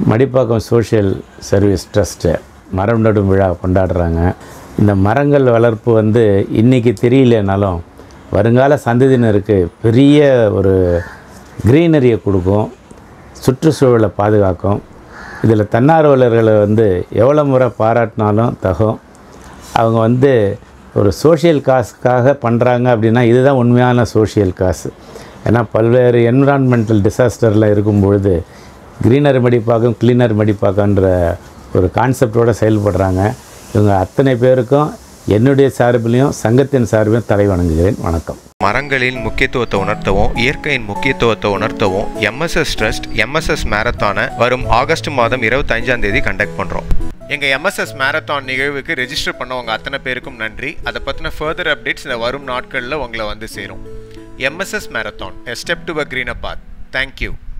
Madipakkam social service trust மரம் நடும் விழா கொண்டாடுறாங்க இந்த மரங்கள் வளர்ப்பு வந்து இன்றைக்கி தெரியலனாலும் வருங்கால சந்ததியினருக்கு பெரிய ஒரு க்ரீனரியை கொடுக்கும் சுற்றுச்சூழலை பாதுகாக்கும் இதில் தன்னார்வலர்களை வந்து எவ்வளோ முறை பாராட்டினாலும் தகும் அவங்க வந்து ஒரு சோஷியல் காசுக்காக பண்ணுறாங்க அப்படின்னா இதுதான் உண்மையான சோஷியல் காசு ஏன்னா பல்வேறு என்விரான்மெண்டல் டிசாஸ்டரில் இருக்கும் பொழுது க்ரீனர் மடிப்பாக்கம் கிளீனர் மடிப்பாக்கன்ற ஒரு கான்செப்டோடு செயல்படுறாங்க இவங்க அத்தனை பேருக்கும் என்னுடைய சார்பிலையும் சங்கத்தின் சார்பிலும் தலை வணங்குகிறேன் வணக்கம் மரங்களின் முக்கியத்துவத்தை உணர்த்தவும் இயற்கையின் முக்கியத்துவத்தை உணர்த்தவும் எம்எஸ்எஸ் ட்ரஸ்ட் எம்எஸ்எஸ் மேரத்தானை வரும் ஆகஸ்ட் மாதம் இருபத்தஞ்சாம் தேதி கண்டக்ட் பண்ணுறோம் எங்கள் எம்எஸ்எஸ் மேரத்தான் நிகழ்வுக்கு ரெஜிஸ்டர் பண்ணவங்க அத்தனை பேருக்கும் நன்றி அதை பற்றின ஃபர்தர் அப்டேட்ஸ் இந்த வரும் நாட்களில் உங்களை வந்து சேரும் MSS marathon a step to a greener path thank you